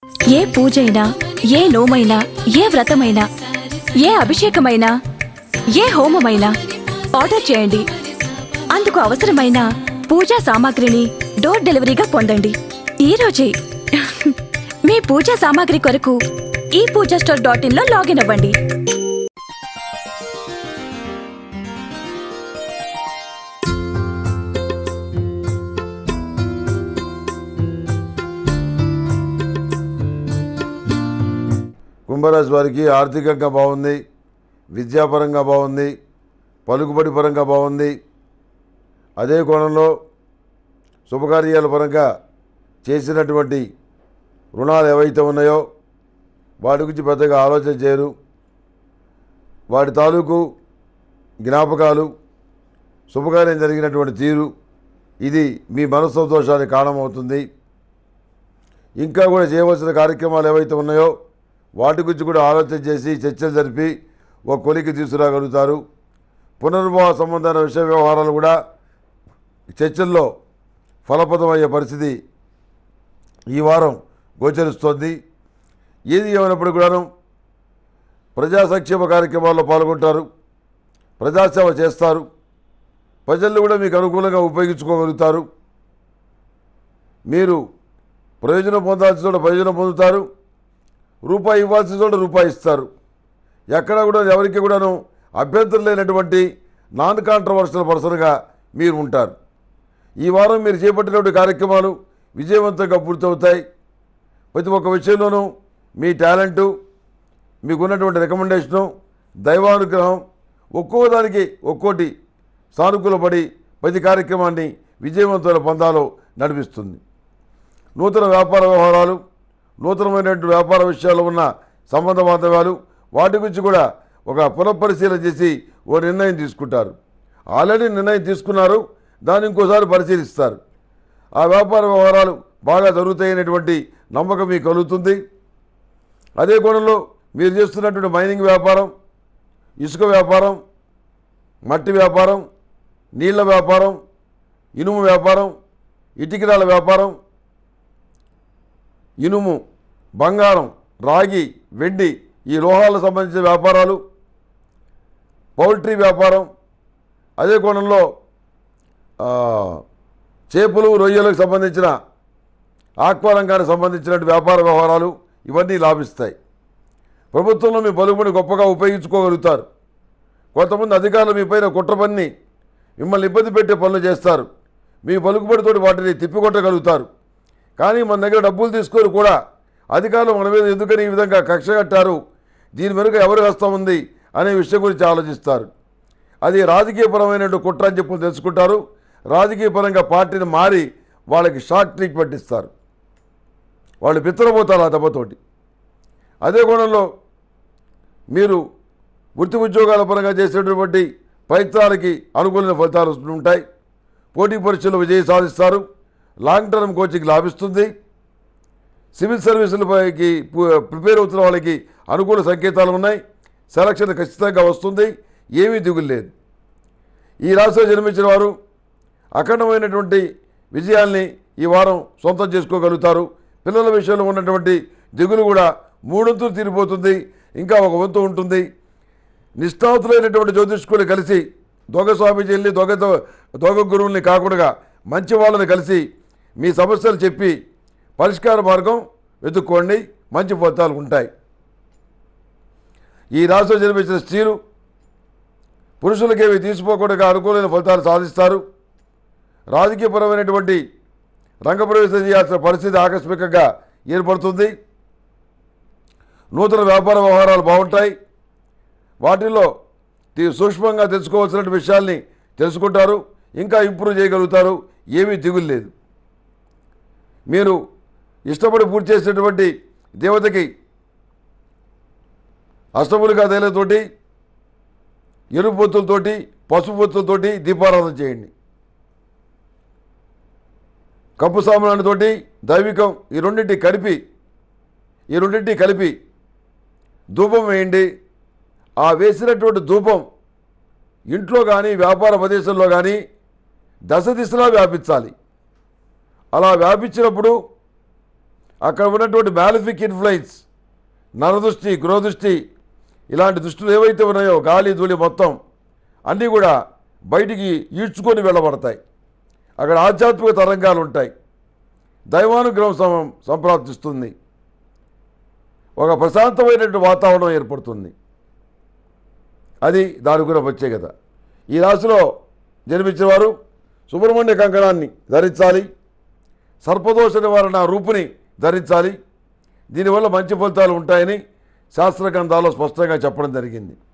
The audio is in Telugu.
ఏ పూజైనా ఏ నోమైనా ఏ వ్రతమైనా ఏ అభిషేకమైనా ఏ హోమమైనా ఆర్డర్ చేయండి అందుకు అవసరమైన పూజా సామాగ్రిని డోర్ డెలివరీగా పొందండి ఈ రోజే మీ పూజా సామాగ్రి కొరకు ఈ పూజా స్టోర్ డాట్ ఇన్ లో లాగిన్ అవ్వండి కుంభరాశి వారికి ఆర్థికంగా బాగుంది విద్యాపరంగా బాగుంది పలుకుబడి పరంగా బాగుంది అదే కోణంలో శుభకార్యాల పరంగా చేసినటువంటి రుణాలు ఏవైతే ఉన్నాయో వాటి గురించి పెద్దగా ఆలోచన చేయరు వాటి తాలూకు జ్ఞాపకాలు శుభకార్యం జరిగినటువంటి తీరు ఇది మీ మనస్సంతోషానికి కారణమవుతుంది ఇంకా కూడా చేయవలసిన కార్యక్రమాలు ఏవైతే ఉన్నాయో వాటి గురించి కూడా ఆలోచన చేసి చర్చలు జరిపి ఒక కొలికి తీసుకురాగలుగుతారు పునర్వివాహ సంబంధమైన విషయ వ్యవహారాలు కూడా చర్చల్లో ఫలప్రదమయ్యే పరిస్థితి ఈ వారం గోచరిస్తోంది ఏది ఏమైనప్పుడు కూడాను ప్రజా సంక్షేమ కార్యక్రమాల్లో పాల్గొంటారు ప్రజాసేవ చేస్తారు ప్రజలను కూడా మీకు అనుకూలంగా ఉపయోగించుకోగలుగుతారు మీరు ప్రయోజనం పొందాల్సిన చోట ప్రయోజనం పొందుతారు రూపాయి ఇవ్వాల్సిన చోట రూపాయి ఇస్తారు ఎక్కడ కూడా ఎవరికి కూడాను అభ్యంతరం లేనటువంటి నాన్ కాంట్రవర్షియల్ పర్సన్గా మీరు ఉంటారు ఈ వారం మీరు చేపట్టినటువంటి కార్యక్రమాలు విజయవంతంగా పూర్తవుతాయి ప్రతి ఒక్క విషయంలోనూ మీ టాలెంటు మీకున్నటువంటి రికమెండేషను దైవానుగ్రహం ఒక్కో దానికి ఒక్కోటి సానుకూలపడి ప్రతి కార్యక్రమాన్ని విజయవంతమైన పందాలో నడిపిస్తుంది నూతన వ్యాపార వ్యవహారాలు నూతనమైనటువంటి వ్యాపార విషయాల్లో ఉన్న సంబంధ బాంధవ్యాలు వాటి గురించి కూడా ఒక పునఃపరిశీలన చేసి ఓ నిర్ణయం తీసుకుంటారు ఆల్రెడీ నిర్ణయం తీసుకున్నారు దాన్ని ఇంకోసారి పరిశీలిస్తారు ఆ వ్యాపార వ్యవహారాలు బాగా జరుగుతాయనేటువంటి నమ్మకం మీకు కలుగుతుంది అదే కోణంలో మీరు చేస్తున్నటువంటి మైనింగ్ వ్యాపారం ఇసుక వ్యాపారం మట్టి వ్యాపారం నీళ్ల వ్యాపారం ఇనుము వ్యాపారం ఇటుకరాల వ్యాపారం ఇనుము బంగారం రాగి వెండి ఈ లోహాలకు సంబంధించిన వ్యాపారాలు పౌల్ట్రీ వ్యాపారం అదే కోణంలో ఆ, చేపలు రొయ్యలకు సంబంధించిన ఆక్వా రంగానికి సంబంధించిన వ్యాపార వ్యవహారాలు ఇవన్నీ లాభిస్తాయి ప్రభుత్వంలో మీ పలుకుబడి గొప్పగా ఉపయోగించుకోగలుగుతారు కొంతమంది అధికారులు మీ పైన కుట్ర పన్ని మిమ్మల్ని ఇబ్బంది పెట్టే పనులు చేస్తారు మీ పలుకుబడితోటి వాటిని తిప్పికొట్టగలుగుతారు కానీ మన దగ్గర డబ్బులు తీసుకొని కూడా అధికారులు మన మీద ఎందుకని ఈ విధంగా కక్ష కట్టారు దీని వెనుక ఎవరి హస్తం ఉంది అనే విషయం గురించి ఆలోచిస్తారు అది రాజకీయపరమైనటువంటి కుట్ర అని చెప్పి తెలుసుకుంటారు రాజకీయపరంగా పార్టీని మారి వాళ్ళకి షార్ట్ ట్రీట్మెంట్ ఇస్తారు వాళ్ళు బిత్తరపోతారు ఆ దెబ్బతోటి అదే కోణంలో మీరు వృత్తి ఉద్యోగాల పరంగా చేసేటటువంటి ప్రయత్నాలకి అనుకూలమైన ఫలితాలు ఉంటాయి పోటీ పరీక్షల్లో విజయం సాధిస్తారు లాంగ్ టర్మ్ కోచింగ్ లాభిస్తుంది సివిల్ సర్వీసులపైకి పు- ప్రిపేర్ అవుతున్న వాళ్ళకి అనుకూల సంకేతాలు ఉన్నాయి సెలక్షన్ ఖచ్చితంగా వస్తుంది ఏమీ దిగులు లేదు ఈ రాశిలో జన్మించిన వారు అఖండమైనటువంటి విజయాల్ని ఈ వారం సొంతం చేసుకోగలుగుతారు పిల్లల విషయంలో ఉన్నటువంటి దిగులు కూడా మూడొంతులు తీరిపోతుంది ఇంకా ఒక వంతు ఉంటుంది నిష్ఠాతులైనటువంటి జ్యోతిష్కులు కలిసి దొంగ స్వామీజీల్ని దొంగ దొంగ గురువుల్ని కాకుండా మంచి వాళ్ళని కలిసి మీ సమస్యలు చెప్పి పరిష్కార మార్గం వెతుక్కోండి మంచి ఫలితాలు ఉంటాయి ఈ రాశిలో జన్మించిన స్త్రీలు పురుషులకేవి తీసిపోకుండా అనుకూలమైన ఫలితాలు సాధిస్తారు రాజకీయపరమైనటువంటి రంగప్రవేశం చేయాల్సిన పరిస్థితి ఆకస్మికంగా ఏర్పడుతుంది నూతన వ్యాపార వ్యవహారాలు బాగుంటాయి వాటిల్లో తీ- సూక్ష్మంగా తెలుసుకోవాల్సిన విషయాల్ని తెలుసుకుంటారు ఇంకా ఇంప్రూవ్ చేయగలుగుతారు ఏమీ దిగులు లేదు మీరు ఇష్టపడి పూర్తి చేసినటువంటి దేవతకి అష్టములుగా తేలతోటి ఎరుపు పొత్తులతోటి పసుపు పొత్తులతోటి దీపారాధన చేయండి కప్పు సామాన్లతోటి దైవికం ఈ రెండింటి కలిపి ఈ రెండింటి కలిపి ధూపం వేయండి ఆ వేసినటువంటి ధూపం ఇంట్లో కానీ వ్యాపార ప్రదేశంలో కానీ దశ దిశలా వ్యాపించాలి అలా వ్యాపించినప్పుడు అక్కడ ఉన్నటువంటి మ్యాలిఫిక్ ఇన్ఫ్లుయెన్స్ నరదృష్టి గృహదృష్టి ఇలాంటి దృష్టిలు ఏవైతే ఉన్నాయో గాలి ధూళి మొత్తం అన్నీ కూడా బయటికి ఈడ్చుకొని వెళ్ళబడతాయి అక్కడ ఆధ్యాత్మిక తరంగాలు ఉంటాయి దైవానుగ్రహం సం సంప్రాప్తిస్తుంది ఒక ప్రశాంతమైనటువంటి వాతావరణం ఏర్పడుతుంది అది దాని గురించి ప్రత్యేకత ఈ రాశిలో జన్మించిన వారు సుబ్రహ్మణ్య కంకణాన్ని ధరించాలి సర్పదోష నివారణ రూపుని ధరించాలి దీనివల్ల మంచి ఫలితాలు ఉంటాయని శాస్త్ర గ్రంథాల్లో స్పష్టంగా చెప్పడం జరిగింది